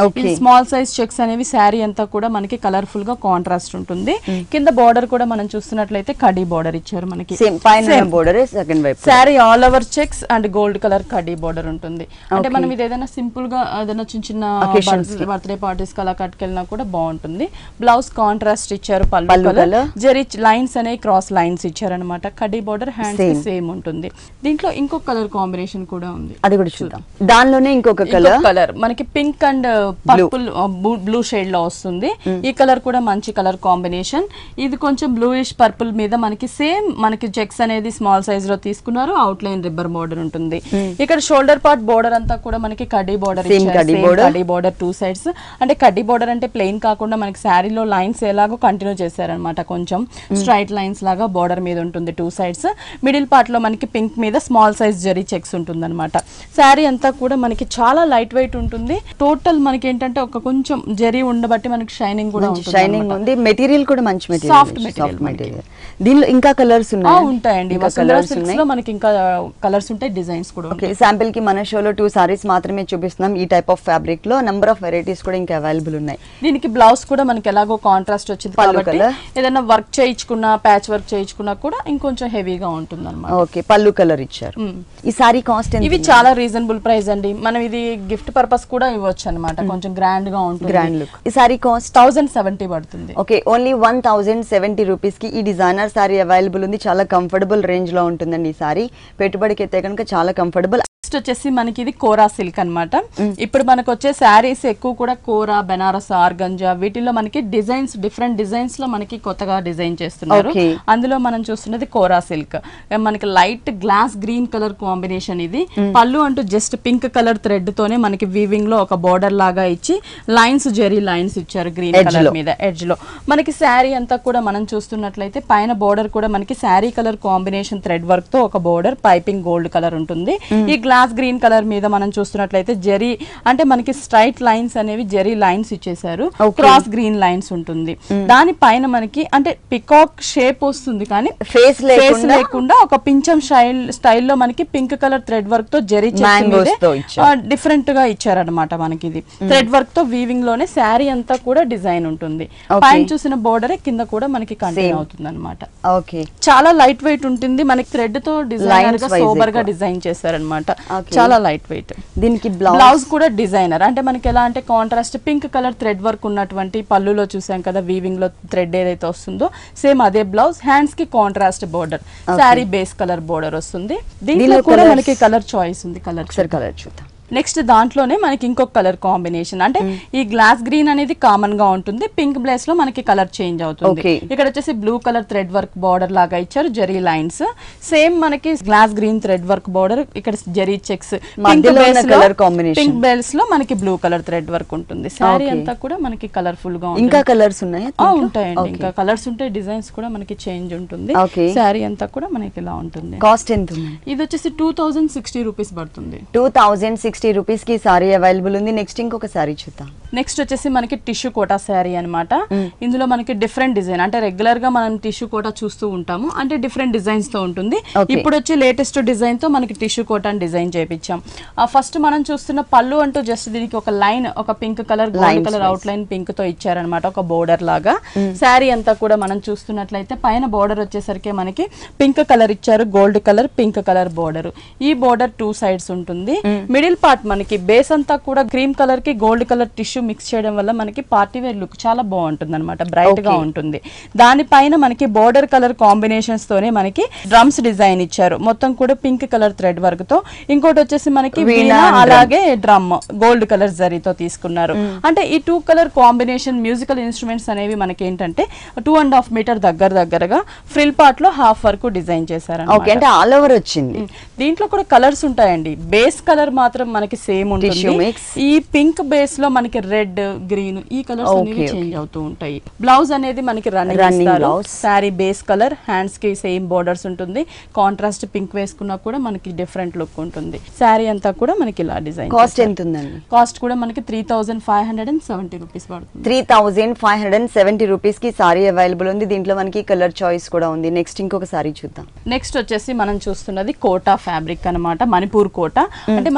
Okay. ఇది స్మాల్ సైజ్ చెక్స్ అనేవి శారీ అంతా కూడా మనకి కలర్ఫుల్ గా కాంట్రాస్ట్ ఉంటుంది కింద బార్డర్ కూడా మనం చూస్తున్నట్లయితే కడీ బార్డర్ ఇచ్చారు మనకి సేమ్ పైన బోర్డర్ సెకండ్ వైపు sari all over checks and gold colour కడ్డీ బార్డర్ ఉంటుంది అంటే మనం ఇది ఏదైనా సింపుల్ గా ఏదైనా చిన్న చిన్న Occasions కి. బర్త్డే పార్టీస్ అలా కట్టుకెళ్ళినా కూడా బాగుంటుంది బ్లౌజ్ కాంట్రాస్ట్ ఇచ్చారు పళ్ళు పళ్ళు కలర్ colour. జరీ లైన్స్ అనే క్రాస్ లైన్స్ ఇచ్చారనమాట కడ్డీ బార్డర్ హ్యాండ్స్ Same. సేమ్ ఉంటుంది దీంట్లో ఇంకొక కలర్ కాంబినేషన్ కూడా ఉంది అది కూడా చూద్దాం దానిలోనే ఇంకొక కలర్ కలర్ మనకి pink and purple blue shade లో వస్తుంది ఈ కలర్ కూడా మంచి కలర్ కాంబినేషన్ ఇది కొంచెం బ్లూయిష్ పర్పుల్ మీద మనకి సేమ్ మనకి చెక్స్ అనేది స్మాల్ సైజ్ లో తీసుకున్నారు అవుట్ లైన్ రిబ్బర్ బోర్డర్ ఉంటుంది ఇక్కడ షోల్డర్ పార్ట్ బోర్డర్ అంతా కూడా మనకి కడ్డీ బోర్డర్ Same కడ్డీ border. కడ్డీ బోర్డర్ టూ సైడ్స్ అంటే కడ్డీ బోర్డర్ అంటే ప్లెయిన్ కాకుండా మనకి శారీలో లైన్స్ ఎలాగో కంటిన్యూ చేశారనమాట కొంచెం స్ట్రైట్ లైన్స్ లాగా బోర్డర్ మీద ఉంటుంది టూ సైడ్స్ మిడిల్ పార్ట్ లో మనకి పింక్ మీద స్మాల్ సైజ్ జరీ చెక్స్ ఉంటుంది అనమాట శారీ అంతా కూడా మనకి చాలా లైట్ వెయిట్ ఉంటుంది టోటల్ మనకి ఏంటంటే ఒక కొంచెం జరీ ఉండబట్టి మనకి షైనింగ్ కూడా ఉంటుంది షైనింగ్ ఉంది మెటీరియల్ కూడా మంచి మెటీరియల్ Soft material మెటీరియల్ దీనిలో ఇంకా కలర్స్ ఆ, ఉన్నాయి ఉంటాయండి ఇంకా వసుంధర కలర్స్ సిల్క్స్ ఉన్నాయి లో మనకి ఇంకా కలర్స్ ఉంటాయి డిజైన్స్ కూడా ఓకే శాంపిల్ కి మన షోలో టూ సారీస్ మాత్రమే చూపిస్తున్నాం ఈ టైప్ ఆఫ్ ఫ్యాబ్రిక్ లో నంబర్ ఆఫ్ వెరైటీస్ కూడా ఇంకా అవైలబుల్ ఉన్నాయి దీనికి బ్లౌజ్ కూడా మనకి ఎలాగో కాంట్రాస్ట్ వచ్చింది పళ్ళు కాబట్టి colour. ఏదైనా వర్క్ చేయించుకున్నా ప్యాచ్ వర్క్ చేయించుకున్నా కూడా ఇంకొంచెం హెవీగా ఉంటుంది అనమాట ఓకే పళ్ళు కలర్ ఇచ్చారు ఈ సారీ కాస్ట్ ఎంత ఇవి చాలా రీజనబుల్ ప్రైస్ అండి మనం ఇది గిఫ్ట్ పర్పస్ కూడా ఇవ్వచ్చు అనమాట కొంచెం గ్రాండ్ గా ఉంటుంది గ్రాండ్ లుక్ ఈ సారీ కాస్ట్ థౌజండ్ సెవెంటీ పడుతుంది okay only one thousand seventy rupees కి ఈ డిజైనర్ సారీ అవైలబుల్ ఉంది చాలా కంఫర్టబుల్ రేంజ్ లో ఉంటుందండి ఈ సారీ పెట్టుబడికి అయితే కనుక చాలా కంఫర్టబుల్ నెక్స్ట్ వచ్చేసి మనకి ఇది కోరా సిల్క్ అన్నమాట ఇప్పుడు మనకు వచ్చే శారీస్ ఎక్కువ కూడా కోరా బెనారస్ ఆర్గంజా వీటిల్లో మనకి డిజైన్స్ డిఫరెంట్ డిజైన్స్ లో మనకి కొత్తగా డిజైన్ చేస్తున్నారు Okay. అందులో మనం చూస్తున్నది కోరా సిల్క్ మనకి light glass green colour combination ఇది పళ్ళు అంటూ జస్ట్ పింక్ కలర్ థ్రెడ్ తోనే మనకి వీవింగ్ లో ఒక బార్డర్ లాగా ఇచ్చి లైన్స్ జెరీ లైన్స్ ఇచ్చారు గ్రీన్ Edge కలర్ లో. మీద ఎడ్జ్ లో మనకి శారీ అంతా కూడా మనం చూస్తున్నట్లయితే పైన బోర్డర్ కూడా మనకి sari colour combination thread work తో ఒక బోర్డర్ పైపింగ్ గోల్డ్ కలర్ ఉంటుంది ఈ గ్లాస్ గ్రీన్ కలర్ మీద మనం చూస్తున్నట్లయితే జెరీ అంటే మనకి స్ట్రైట్ లైన్స్ అనేవి జెరీ లైన్స్ ఇచ్చేసారు Okay. క్రాస్ గ్రీన్ లైన్స్ ఉంటుంది దాని పైన మనకి అంటే పికాక్ షేప్ వస్తుంది కానీ ఫేస్ ఫేస్ లేకుండా లేకుండా ఒక పించం స్టైల్ స్టైల్లో మనకి పింక్ కలర్ థ్రెడ్ వర్క్ తో జెరీ Mangoes తో ఇచ్చారు. డిఫరెంట్ గా ఇచ్చారనమాట మనకి ఇది థ్రెడ్ వర్క్ తో వీవింగ్ లోనే శారీ అంతా కూడా డిజైన్ ఉంటుంది Okay. పైన చూసిన బోర్డర్ కింద కూడా మనకి కంటిన్యూ Same. అవుతుంది అనమాట ఓకే చాలా లైట్ వెయిట్ ఉంటుంది మనకి థ్రెడ్ తో డిజైనర్ Lines గా wise సోబర్ గా ఎక్కువ. డిజైన్ చేశారనమాట Okay. చాలా లైట్ వెయిట్ దీనికి బ్లౌజ్ బ్లౌజ్ కూడా డిజైనర్ అంటే మనకి ఎలా అంటే contrast pink colour thread work ఉన్నటువంటి పళ్ళులో చూసాం కదా వీవింగ్ లో థ్రెడ్ ఏదైతే వస్తుందో సేమ్ అదే బ్లౌజ్ హ్యాండ్స్ కి contrast border sari base colour border వస్తుంది దీంట్లో దీనిలో కూడా colours- మనకి కలర్ చాయిస్ ఉంది కలర్ ఒకసారి కలర్ చూద్దాం నెక్స్ట్ దాంట్లోనే మనకి ఇంకొక కలర్ కాంబినేషన్ అంటే ఈ గ్లాస్ గ్రీన్ అనేది కామన్ గా ఉంటుంది పింక్ బ్లేస్ లో మనకి కలర్ చేంజ్ అవుతుంది Okay. ఇక్కడ వచ్చేసి blue colour thread work border లాగా ఇచ్చారు జరీ లైన్స్ సేమ్ మనకి glass green thread work border ఇక్కడ జరీ చెక్స్ మధ్యలో ఉన్న colour combination. పింక్ బెల్స్ లో మనకి బ్లూ కలర్ థ్రెడ్ వర్క్ ఉంటుంది శారీ Okay. అంతా కూడా మనకి కలర్ఫుల్ గా ఇంకా ఉంటుంది కలర్స్ ఉన్నాయా ఆ, దీంట్లో? ఉంటాయండి Okay. ఇంకా కలర్స్ ఉంటాయి డిజైన్స్ కూడా మనకి చేంజ్ ఉంటుంది Okay. శారీ అంతా కూడా మనకి ఇలా ఉంటుంది కాస్ట్ ఎంత ఉంది ఇది వచ్చేసి టూ థౌజండ్ సిక్స్టీ రూపీస్ పడుతుంది టూ థౌజండ్ సిక్స్టీ రూపీస్ కి సారీ అవైలబుల్ ఉంది నెక్స్ట్ ఇంకొక సారీ చూద్దాం నెక్స్ట్ వచ్చేసి మనకి టిష్యూ కోటా శారీ అన్నమాట ఇందులో మనకి డిఫరెంట్ డిజైన్ అంటే రెగ్యులర్ గా మనం టిష్యూ కోటా చూస్తూ ఉంటాము అంటే డిఫరెంట్ డిజైన్స్ తో ఉంటుంది Okay. ఇప్పుడు వచ్చి లేటెస్ట్ డిజైన్ తో మనకి టిష్యూ కోటాని డిజైన్ చేపించాం ఫస్ట్ మనం చూస్తున్న పళ్ళు అంటూ జస్ట్ దీనికి ఒక లైన్ ఒక pink colour gold Lines colour wise. Outline pink తో ఇచ్చారనమాట ఒక బోర్డర్ లాగా శారీ అంతా కూడా మనం చూస్తున్నట్లయితే పైన బోర్డర్ వచ్చేసరికి మనకి పింక్ కలర్ ఇచ్చారు gold colour pink colour border ఈ బోర్డర్ టూ సైడ్స్ ఉంటుంది మిడిల్ పార్ట్ మనకి బేస్ అంతా కూడా క్రీమ్ కలర్ కి గోల్డ్ కలర్ టిష్యూ మిక్స్ చేయడం వల్ల మనకి పార్టీ వేర్ లుక్ చాలా బాగుంటుంది అనమాట బ్రైట్ గా Okay. ఉంటుంది దానిపైన మనకి బోర్డర్ కలర్ కాంబినేషన్స్ తోనే మనకి డ్రమ్స్ డిజైన్ ఇచ్చారు మొత్తం కూడా పింక్ కలర్ థ్రెడ్ వర్క్ తో ఇంకోటి వచ్చేసి మనకి వీణా వీణా and drum. అలాగే డ్రమ్ గోల్డ్ కలర్ జరీతో తీసుకున్నారు అంటే ఈ two colour combination musical instruments అనేవి మనకి ఏంటంటే టూ అండ్ హాఫ్ మీటర్ దగ్గర దగ్గరగా ఫ్రిల్ పార్ట్ లో హాఫ్ వరకు డిజైన్ చేశారు ఓకే అంటే ఆల్ ఓవర్ వచ్చింది దీంట్లో కూడా కలర్స్ ఉంటాయండి బేస్ కలర్ మాత్రం మనకి సేమ్ Tissue ఉంటుంది mix. ఈ పింక్ బేస్ లో మనకి రెడ్ గ్రీన్ ఈ కలర్స్ Okay, అనేవి okay. చేంజ్ అవుతూ ఉంటాయి బ్లౌజ్ అనేది మనకి రన్నింగ్ Running ఇస్తారు blouse. Sari base colour hands కి సేమ్ బోర్డర్స్ ఉంటుంది కాంట్రాస్ట్ పింక్ వేసుకున్నా కూడా మనకి డిఫరెంట్ లుక్ ఉంటుంది శారీ అంతా కూడా మనకి ఇలా డిజైన్ కాస్ట్ ఎంత ఉందండి కాస్ట్ కూడా మనకి three thousand five hundred and seventy rupees పడుతుంది three thousand five hundred and seventy rupees కి సారీ అవైలబుల్ ఉంది దీంట్లో మనకి కలర్ చాయిస్ కూడా ఉంది నెక్స్ట్ ఇంకొక సారీ చూద్దాం నెక్స్ట్ వచ్చేసి మనం చూస్తున్నది కోటా ఫ్యాబ్రిక్ అన్నమాట మణిపూర్ కోట అంటే మన దగ్గర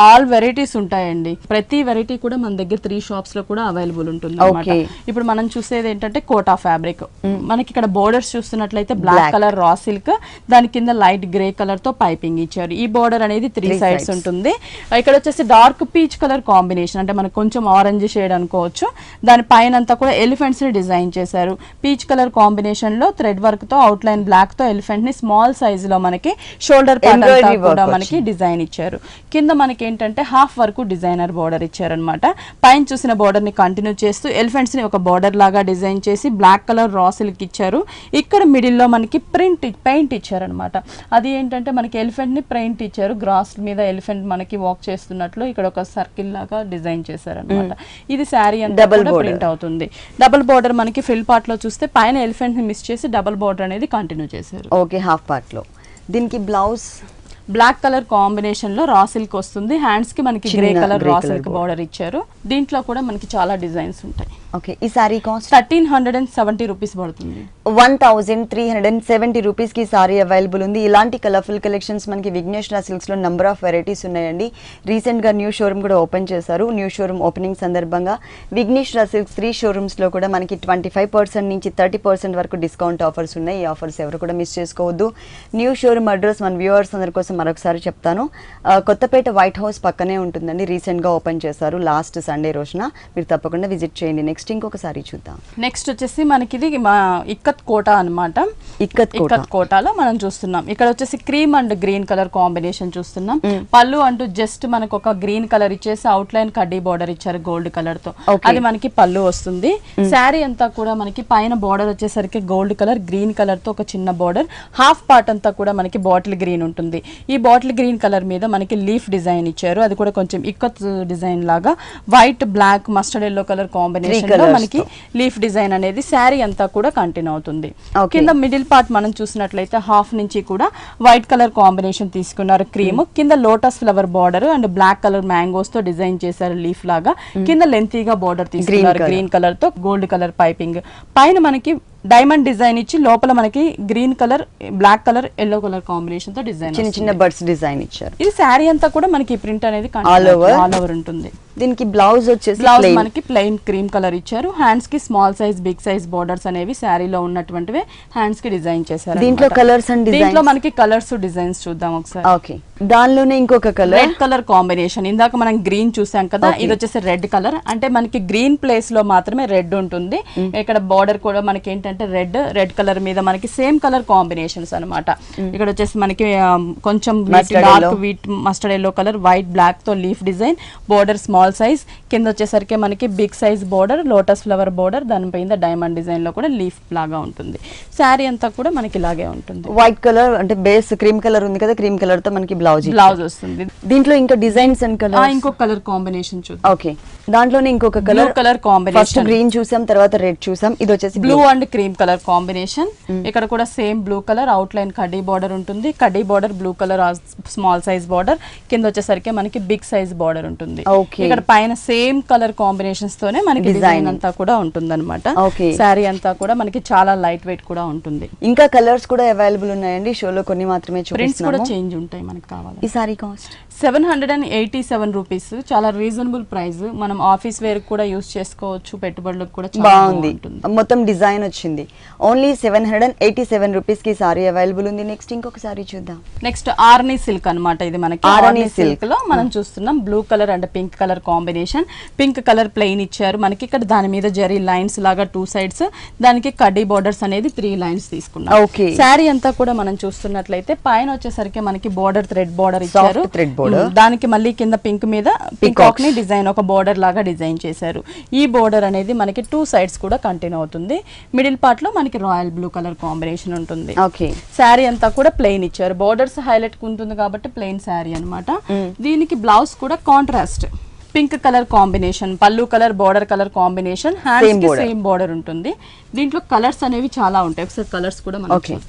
ఆల్ వెరైటీస్ ఉంటాయండి ప్రతి వెరైటీ కూడా మన దగ్గర త్రీ షాప్స్ లో కూడా అవైలబుల్ ఉంటుంది అన్నమాట. Okay. ఇప్పుడు మనం చూసేది ఏంటంటే కోటా ఫ్యాబ్రిక్ మనకి ఇక్కడ బోర్డర్స్ చూస్తున్నట్లయితే black Black. Colour raw silk దాని కింద లైట్ గ్రే కలర్ తో పైపింగ్ ఇచ్చారు ఈ బోర్డర్ అనేది త్రీ Three సైడ్స్ sides. ఉంటుంది ఇక్కడ వచ్చేసి డార్క్ పీచ్ కలర్ కాంబినేషన్ అంటే మనకు కొంచెం ఆరెంజ్ షేడ్ అనుకోవచ్చు దాని పైన అంతా కూడా ఎలిఫెంట్స్ ని డిజైన్ చేశారు పీచ్ కలర్ కాంబినేషన్ లో థ్రెడ్ వర్క్ తో అవుట్ లైన్ బ్లాక్ తో ఎలిఫెంట్ ని స్మాల్ సైజ్ లో మనకి షోల్డర్ పార్ట్ అంతా Embroidery work కూడా మనకి డిజైన్ ఇచ్చారు కింద మనకి ఏంటంటే హాఫ్ వరకు డిజైనర్ బోర్డర్ ఇచ్చారనమాట పైన చూసిన బోర్డర్ ని కంటిన్యూ చేస్తూ ఎలిఫెంట్స్ ని ఒక బోర్డర్ లాగా డిజైన్ చేసి బ్లాక్ కలర్ రా సిల్క్ ఇచ్చారు ఇక్కడ మిడిల్ లో మనకి ప్రింట్ పెయింట్ ఇచ్చారనమాట అది ఏంటంటే మనకి ఎలిఫెంట్ ని పెయింట్ ఇచ్చారు గ్రాస్ మీద ఎలిఫెంట్ మనకి వాక్ చేస్తున్నట్లు ఇక్కడ ఒక సర్కిల్ లాగా డిజైన్ చేశారనమాట ఇది శారీ అంతా Double border. ప్రింట్ అవుతుంది డబుల్ బోర్డర్ మనకి ఫ్రిల్ పార్ట్ లో చూస్తే పైన ఎలిఫెంట్ ని మిస్ చేసి డబుల్ బోర్డర్ అనేది కంటిన్యూ చేశారు ఓకే హాఫ్ పార్ట్ లో దీనికి బ్లౌజ్ బ్లాక్ కలర్ కాంబినేషన్ లో రా సిల్క్ వస్తుంది హ్యాండ్స్ కి మనకి గ్రే చిన్న కలర్ grey రా colour సిల్క్ బార్డర్ ఇచ్చారు దీంట్లో కూడా మనకి చాలా డిజైన్స్ ఉంటాయి ఓకే ఈ sari cost thirteen hundred and seventy rupees పడుతుంది one thousand three hundred and seventy రూపీస్కి సారీ అవైలబుల్ ఉంది ఇలాంటి కలర్ఫుల్ కలెక్షన్స్ మనకి విఘ్నేశ్వర సిల్క్స్లో నెంబర్ ఆఫ్ వెరైటీస్ ఉన్నాయండి రీసెంట్గా న్యూ షోరూమ్ కూడా ఓపెన్ చేశారు న్యూ షోరూమ్ ఓపెనింగ్ సందర్భంగా విఘ్నేశ్వర సిల్క్స్ త్రీ షోరూమ్స్లో కూడా మనకి ట్వంటీ ఫైవ్ పర్సెంట్ నుంచి థర్టీ పర్సెంట్ వరకు డిస్కౌంట్ ఆఫర్స్ ఉన్నాయి ఈ ఆఫర్స్ ఎవరు కూడా మిస్ చేసుకోవద్దు న్యూ షోరూమ్ అడ్రస్ మన వ్యూవర్స్ అందరి కోసం మరొకసారి చెప్తాను ఆ, కొత్తపేట వైట్ హౌస్ పక్కనే ఉంటుందండి రీసెంట్గా ఓపెన్ చేశారు లాస్ట్ సండే రోజున మీరు తప్పకుండా విజిట్ చేయండి నెక్స్ట్ ఇంకొకసారి చూద్దాం నెక్స్ట్ వచ్చేసి మనకి ఇది మా ఇక్కత్ కోట అన్నమాట ఇక్కత్ కోట ఇక్కత్ కోటాలో మనం చూస్తున్నాం ఇక్కడ వచ్చేసి cream and green colour combination చూస్తున్నాం పళ్ళు అంటూ జస్ట్ మనకు ఒక గ్రీన్ కలర్ ఇచ్చేసి అవుట్ లైన్ కడ్డీ బార్డర్ ఇచ్చారు గోల్డ్ కలర్ తో Okay. అది మనకి పళ్ళు వస్తుంది శారీ అంతా కూడా మనకి పైన బార్డర్ వచ్చేసరికి గోల్డ్ కలర్ గ్రీన్ కలర్ తో ఒక చిన్న బార్డర్ హాఫ్ పార్ట్ అంతా కూడా మనకి బాటిల్ గ్రీన్ ఉంటుంది ఈ బాటిల్ గ్రీన్ కలర్ మీద మనకి లీఫ్ డిజైన్ ఇచ్చారు అది కూడా కొంచెం ఇక్కత్ డిజైన్ లాగా white black mustard yellow colour combination లో colours మనకి లీఫ్ డిజైన్ అనేది శారీ అంతా కూడా కంటిన్యూ అవుతుంది Okay. కింద మిడిల్ పార్ట్ మనం చూసినట్లయితే హాఫ్ నుంచి కూడా వైట్ కలర్ కాంబినేషన్ తీసుకున్నారు క్రీమ్ కింద lotus flower border and black colour mangoes తో డిజైన్ చేశారు లీఫ్ లాగా కింద లెంతీగా బార్డర్ తీసుకున్నారు colour. గ్రీన్ కలర్ తో గోల్డ్ కలర్ పైపింగ్ పైన మనకి డైమండ్ డిజైన్ ఇచ్చి లోపల మనకి green colour black colour yellow colour combination తో డిజైన్ చిన్న చిన్న బర్డ్స్ డిజైన్ ఇచ్చారు ఇది శారీ అంతా కూడా మనకి ప్రింట్ అనేది All over? ఆల్ ఓవర్ ఉంటుంది దీనికి బ్లౌజ్ వచ్చేసి బ్లౌజ్ plain. మనకి ప్లెయిన్ క్రీమ్ కలర్ ఇచ్చారు హ్యాండ్స్ కి small size big size borders అనేవి శారీలో ఉన్నటువంటివి హ్యాండ్స్ కి డిజైన్ చేశారు దీంట్లో అన్నమాట. colours and designs? దీంట్లో మనకి కలర్స్ డిజైన్స్ చూద్దాం ఒకసారి ఓకే దానిలోనే ఇంకొక కలర్ రెడ్ కలర్ కాంబినేషన్ ఇందాక మనం గ్రీన్ చూసాం కదా Okay. ఇది వచ్చేసి రెడ్ కలర్ అంటే మనకి గ్రీన్ ప్లేస్ లో మాత్రమే రెడ్ ఉంటుంది ఇక్కడ బార్డర్ కూడా మనకి ఏంటంటే రెడ్ రెడ్ కలర్ మీద మనకి సేమ్ కలర్ కాంబినేషన్స్ అన్నమాట ఇక్కడ వచ్చేసి మనకి ఆ, కొంచెం Mustard dark yellow. Wheat mustard yellow colour white black తో leaf design border small size కింద వచ్చేసరికి మనకి big size border lotus flower border దానిపైన డైమండ్ డిజైన్ లో కూడా లీఫ్ లాగా ఉంటుంది శారీ అంతా కూడా మనకి ఇలాగే ఉంటుంది వైట్ కలర్ అంటే బేస్ క్రీమ్ కలర్ ఉంది కదా క్రీమ్ కలర్ తో మనకి బ్లౌజ్ బ్లౌజ్ వస్తుంది దీంట్లో ఇంకా డిజైన్స్ అండ్ ఆ, కలర్ ఇంకో కలర్ కాంబినేషన్ చూద్దాం ఓకే దాంట్లోనే ఇంకొక blue colour colour first combination green చూసాం తర్వాత రెడ్ చూసాం ఇది వచ్చేసి blue and cream colour combination ఇక్కడ కూడా same blue colour outline కడ్డీ బార్డర్ ఉంటుంది కడ్డీ border blue colour small size border కింద వచ్చేసరికి మనకి బిగ్ సైజ్ బార్డర్ ఉంటుంది Okay. ఇక్కడ పైన సేమ్ కలర్ కాంబినేషన్స్ తోనే మనకి Design. డిజైన్ అంతా కూడా ఉంటుంది అనమాట Okay. శారీ అంతా కూడా మనకి చాలా లైట్ వెయిట్ కూడా ఉంటుంది ఇంకా కలర్స్ కూడా అవైలబుల్ ఉన్నాయండి షోలో కొన్ని మాత్రమే ప్రింట్స్ కూడా చూపిస్తున్నాము చేంజ్ ఉంటాయి మనకి కావాలి ఈ sari cost seven hundred and eighty seven rupees చాలా రీజనబుల్ ప్రైస్ మనం ఆఫీస్ వేర్ కూడా యూస్ చేసుకోవచ్చు పెట్టుబడులకు కూడా చాలా బాగుంది బాగుంటుంది మొత్తం డిజైన్ వచ్చింది only seven hundred and eighty seven rupees కి సారీ అవైలబుల్ ఉంది నెక్స్ట్ ఇంకొక సారీ చూద్దాం నెక్స్ట్ ఆర్నీ సిల్క్ అన్నమాట ఇది మనకి ఆర్నీ ఆర్నీ silk. సిల్క్ లో మనం చూస్తున్నాం blue colour and pink colour combination pink colour plain ఇచ్చారు మనకి ఇక్కడ దాని మీద జరీ లైన్స్ లాగా టూ సైడ్స్ దానికి కడ్డీ బోర్డర్స్ అనేది త్రీ లైన్స్ తీసుకున్నాం Okay. శారీ అంతా కూడా మనం చూస్తున్నట్లయితే పైన వచ్చేసరికి మనకి బోర్డర్ థ్రెడ్ బోర్డర్ ఇచ్చారు thread border. ఉమ్, దానికి మళ్ళీ కింద పింక్ మీద పికాక్ ని డిజైన్ ఒక బోర్డర్ లాగా డిజైన్ చేశారు ఈ బోర్డర్ అనేది మనకి టూ సైడ్స్ కూడా కంటిన్యూ అవుతుంది మిడిల్ పార్ట్ లో మనకి రాయల్ బ్లూ కలర్ కాంబినేషన్ ఉంటుంది ఓకే శారీ అంతా కూడా ప్లెయిన్ ఇచ్చారు బోర్డర్స్ హైలైట్ ఉంటుంది కాబట్టి ప్లెయిన్ శారీ అన్నమాట దీనికి బ్లౌజ్ కూడా కాంట్రాస్ట్ పింక్ కలర్ కాంబినేషన్ పళ్ళు colour border colour combination Same hands కి border. సేమ్ బోర్డర్ ఉంటుంది దీంట్లో కలర్స్ అనేవి చాలా ఉంటాయి ఒకసారి కలర్స్ కూడా మనం Okay. చూద్దాం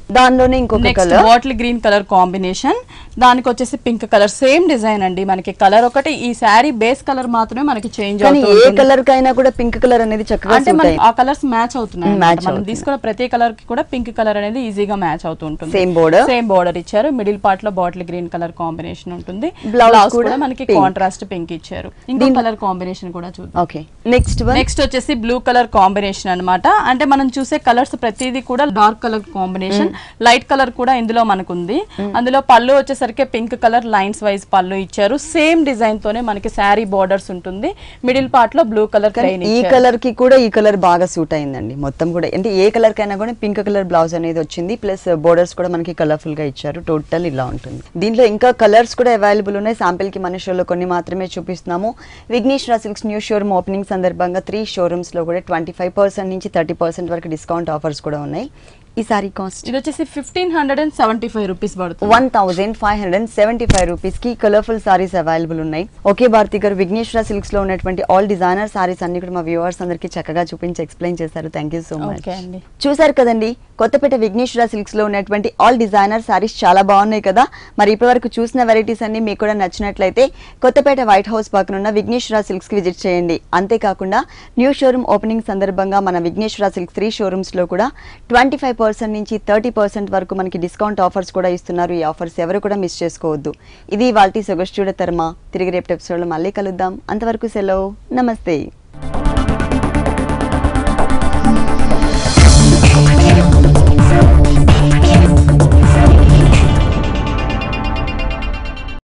దానిలోనే ఇంకొక next colour bottle green colour combination దానికి వచ్చేసి పింక్ కలర్ సేమ్ డిజైన్ అండి మనకి కలర్ ఒకటి ఈ శారీ బేస్ కలర్ మాత్రమే మనకి చేంజ్ కానీ అవుతుంది ఏ కలర్ కైనా కూడా పింక్ కలర్ అనేది చక్కగా అంటే suit మనకి అయింది ఆ కలర్స్ మ్యాచ్ అవుతున్నాయి Mm, అన్నమాట. match మనం అవుతున్నాయి. తీసుకున్న ప్రతి కలర్ కి కూడా పింక్ కలర్ అనేది ఈజీగా మ్యాచ్ అవుతూ ఉంటుంది Same border. సేమ్ బోర్డర్ ఇచ్చారు మిడిల్ పార్ట్ లో బాటిల్ గ్రీన్ కలర్ కాంబినేషన్ ఉంటుంది Blouse బ్లౌజ్ కూడా కూడా మనకి pink. కాంట్రాస్ట్ పింక్ ఇచ్చారు ఇంకో కలర్ కాంబినేషన్ కూడా చూద్దాం ఓకే నెక్స్ట్ వన్ నెక్స్ట్ వచ్చేసి బ్లూ కలర్ కాంబినేషన్ అన్నమాట అంటే మనం చూసే కలర్స్ ప్రతిదీ కూడా dark colour combination light colour కూడా ఇందులో మనకు ఉంది అందులో పళ్ళు వచ్చేసరికి పింక్ కలర్ లైన్స్ వైజ్ పళ్ళు ఇచ్చారు సేమ్ డిజైన్ తోనే మనకి శారీ బోర్డర్స్ ఉంటుంది మిడిల్ పార్ట్ లో బ్లూ కలర్ ప్లెయిన్ ఈ కలర్ కి కూడా ఈ కలర్ బాగా సూట్ అయిందండి మొత్తం కూడా అంటే ఏ కలర్ కైనా కూడా పింక్ కలర్ బ్లౌజ్ అనేది వచ్చింది ప్లస్ బోర్డర్స్ కూడా మనకి కలర్ఫుల్ గా ఇచ్చారు టోటల్ ఇలా ఉంటుంది దీంట్లో ఇంకా కలర్స్ కూడా అవైలబుల్ ఉన్నాయి శాంపిల్ కి మన షోలో కొన్ని మాత్రమే చూపిస్తున్నాము Vighneshwara silks new showroom opening సందర్భంగా త్రీ షోరూమ్స్ లో కూడా ట్వంటీ ఫైవ్ పర్సెంట్ నుంచి థర్టీ పర్సెంట్ వరకు డిస్కౌంట్ ఆఫర్స్ కూడా ఉన్నాయి ఈ సారీ కాస్ట్ ఇది వచ్చేసి fifteen hundred and seventy five rupees పడుతుంది one thousand five hundred and seventy five rupees కి కలర్ఫుల్ సారీస్ అవైలబుల్ ఉన్నాయి ఓకే భారతి గారు విఘ్నేశ్వర సిల్క్స్ లో ఉన్నటువంటి ఆల్ డిజైనర్ సారీస్ అన్ని కూడా మా వ్యూవర్స్ అందరికి చక్కగా చూపించి ఎక్స్ప్లెయిన్ చేశారు thank you so much okay అండి చూసారు కదండి కొత్తపేట విఘ్నేశ్వర సిల్క్స్ లో ఉన్నటువంటి ఆల్ డిజైనర్ సారీస్ చాలా బాగున్నాయి కదా మరి ఇప్పటివరకు చూసిన వెరైటీస్ అన్ని మీకు కూడా నచ్చినట్లయితే కొత్తపేట వైట్ హౌస్ పక్కన ఉన్న విఘ్నేశ్వర సిల్క్స్ కి విజిట్ చేయండి అంతేకాకుండా న్యూ షోరూమ్ ఓపెనింగ్ సందర్భంగా మన విఘ్నేశ్వర సిల్క్స్ త్రీ షోరూమ్స్ లో కూడా ట్వంటీ ఫైవ్ పర్సెంట్ నుంచి థర్టీ పర్సెంట్ వరకు మనకి డిస్కౌంట్ ఆఫర్స్ కూడా ఇస్తున్నారు ఈ ఆఫర్స్ ఎవరు కూడా మిస్ చేసుకోవద్దు ఇది వాల్టీ సొగస్ట్యూడ తర్మ తిరిగి రేపు ఎపిసోడ్లో మళ్ళీ కలుద్దాం అంతవరకు సెలవు నమస్తే Thank you.